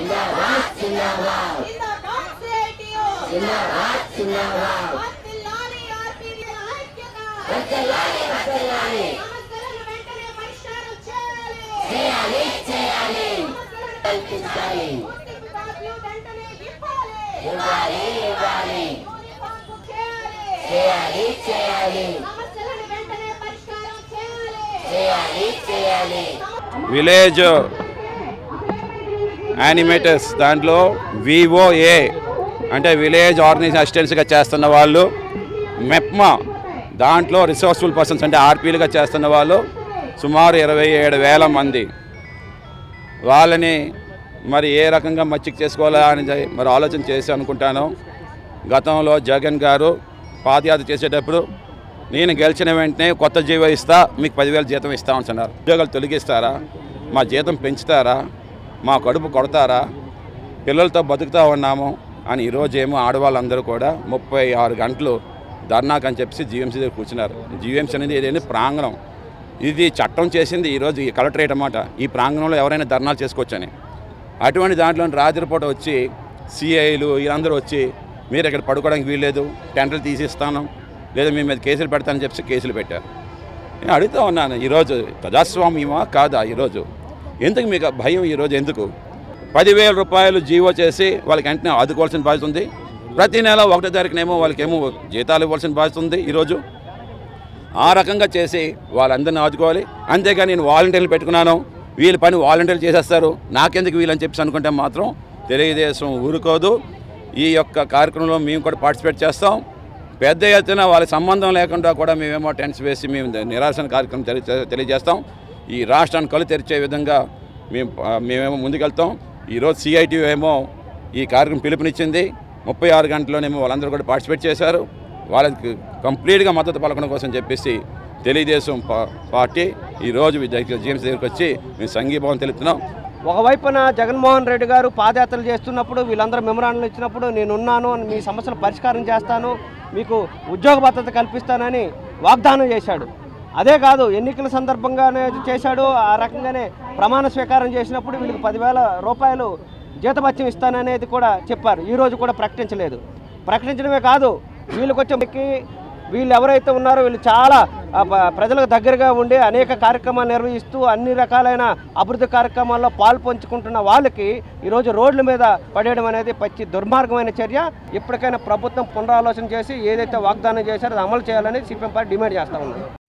జిందాబాద్ జిందాబాద్ జిందాబాద్ CITU జిందాబాద్ జిందాబాద్ వర్ధిల్లాలి RTV ఐక్యత వర్ధిల్లాలి వర్ధిల్లాలి సమస్యలను వెంటనే పరిష్కారం చేయాలి చేయాలి చేయాలి సమస్యలను కల్పించాలి గుర్తింపు కార్డులు వెంటనే ఇవ్వాలి ఇవ్వాలి ఇవ్వాలి యూనిఫామ్కు చేయాలి చేయాలి చేయాలి సమస్యలను వెంటనే పరిష్కారం చేయాలి చేయాలి చేయాలి విలేజ్ యానిమేటర్స్ దాంట్లో వివోఏ అంటే విలేజ్ ఆర్గనైజేషన్ అసిస్టెంట్స్గా చేస్తున్న వాళ్ళు మెప్మా దాంట్లో రిసోర్స్ఫుల్ పర్సన్స్ అంటే ఆర్పీలుగా చేస్తున్న వాళ్ళు సుమారు ఇరవై ఏడు వేల మంది వాళ్ళని మరి ఏ రకంగా మచ్చిక చేసుకోవాలా అని చె- మరి ఆలోచన చేసి అనుకుంటాను గతంలో జగన్ గారు పాదయాత్ర చేసేటప్పుడు నేను గెలిచిన వెంటనే కొత్త జీవో ఇస్తా మీకు పదివేల జీతం ఇస్తా అంటున్నారు ఉద్యోగాలు తొలగిస్తారా మా జీతం పెంచుతారా మా కడుపు కొడతారా పిల్లలతో బతుకుతూ ఉన్నాము అని ఈరోజు ఏమో ఆడవాళ్ళందరూ కూడా ముప్పై ఆరు గంటలు ధర్నాకు అని చెప్పి జీఎంసీ దగ్గర కూర్చున్నారు జీఎంసీ అనేది ఏదైనా ప్రాంగణం ఇది చట్టం చేసింది ఈరోజు ఈ కలెక్టరేట్ అన్నమాట ఈ ప్రాంగణంలో ఎవరైనా ధర్నాలు చేసుకోవచ్చని అటువంటి దాంట్లో రాత్రిపూట వచ్చి సిఐలు వీళ్ళందరూ వచ్చి మీరు ఇక్కడ పడుకోవడానికి వీల్లేదు టెంటలు తీసిస్తాను లేదా మీ మీద కేసులు పెడతానని చెప్పి కేసులు పెట్టారు నేను అడుగుతా ఉన్నాను ఈరోజు ప్రజాస్వామ్యమా కాదా ఈరోజు ఎందుకు మీకు ఆ భయం ఈరోజు ఎందుకు పదివేల రూపాయలు జీవో చేసి వాళ్ళకి వెంటనే ఆదుకోవాల్సిన బాధ్యత ఉంది ప్రతి నెల ఒకటో తారీఖునేమో వాళ్ళకేమో జీతాలు ఇవ్వాల్సిన బాధ్యత ఉంది ఈరోజు ఆ రకంగా చేసి వాళ్ళందరినీ ఆదుకోవాలి అంతేగాని నేను వాలంటీర్లు పెట్టుకున్నాను వీళ్ళ పని వాలంటీర్లు చేసేస్తారు నాకెందుకు వీళ్ళని చెప్పి అనుకుంటే మాత్రం తెలుగుదేశం ఊరుకోదు ఈ యొక్క కార్యక్రమంలో మేము కూడా పార్టిసిపేట్ చేస్తాం పెద్ద ఎత్తున వాళ్ళ సంబంధం లేకుండా కూడా మేమేమో టెంట్స్ వేసి మేము నిరాశన కార్యక్రమం తెలియ తెలియజేస్తాం ఈ రాష్ట్రాన్ని కళ్ళు తెరిచే విధంగా మేము మేమేమో ముందుకెళ్తాం ఈరోజు సిఐటి ఏమో ఈ కార్యక్రమం పిలుపునిచ్చింది ముప్పై ఆరు గంటల్లోనేమో వాళ్ళందరూ కూడా పార్టిసిపేట్ చేశారు వాళ్ళకి కంప్లీట్గా మద్దతు పలకడం కోసం చెప్పేసి తెలుగుదేశం పా- పార్టీ ఈరోజు జీఎంసీ దగ్గరికి వచ్చి మేము సంఘీభావం తెలుపుతున్నాం ఒకవైపున జగన్మోహన్ రెడ్డి గారు పాదయాత్రలు చేస్తున్నప్పుడు వీళ్ళందరూ మెమరాండాలు ఇచ్చినప్పుడు నేనున్నాను మీ సమస్యలు పరిష్కారం చేస్తాను మీకు ఉద్యోగ భద్రత కల్పిస్తానని వాగ్దానం చేశాడు అదే కాదు ఎన్నికల సందర్భంగానే చేశాడు ఆ రకంగానే ప్రమాణ స్వీకారం చేసినప్పుడు వీళ్ళకి పదివేల రూపాయలు జీతభత్యం ఇస్తాననేది కూడా చెప్పారు ఈ రోజు కూడా ప్రకటించలేదు ప్రకటించడమే కాదు వీళ్ళకి వచ్చే వీళ్ళు ఎవరైతే ఉన్నారో వీళ్ళు చాలా ఆ, ప- ప్రజలకు దగ్గరగా ఉండి అనేక కార్యక్రమాలు నిర్వహిస్తూ అన్ని రకాలైన అభివృద్ధి కార్యక్రమాల్లో పాలు పంచుకుంటున్న వాళ్ళకి ఈరోజు రోడ్ల మీద పడేయడం అనేది పచ్చి దుర్మార్గమైన చర్య ఇప్పటికైనా ప్రభుత్వం పునరాలోచన చేసి ఏదైతే వాగ్దానం చేశారో అది అమలు చేయాలని సిపిఎం పార్టీ డిమాండ్ చేస్తా ఉంది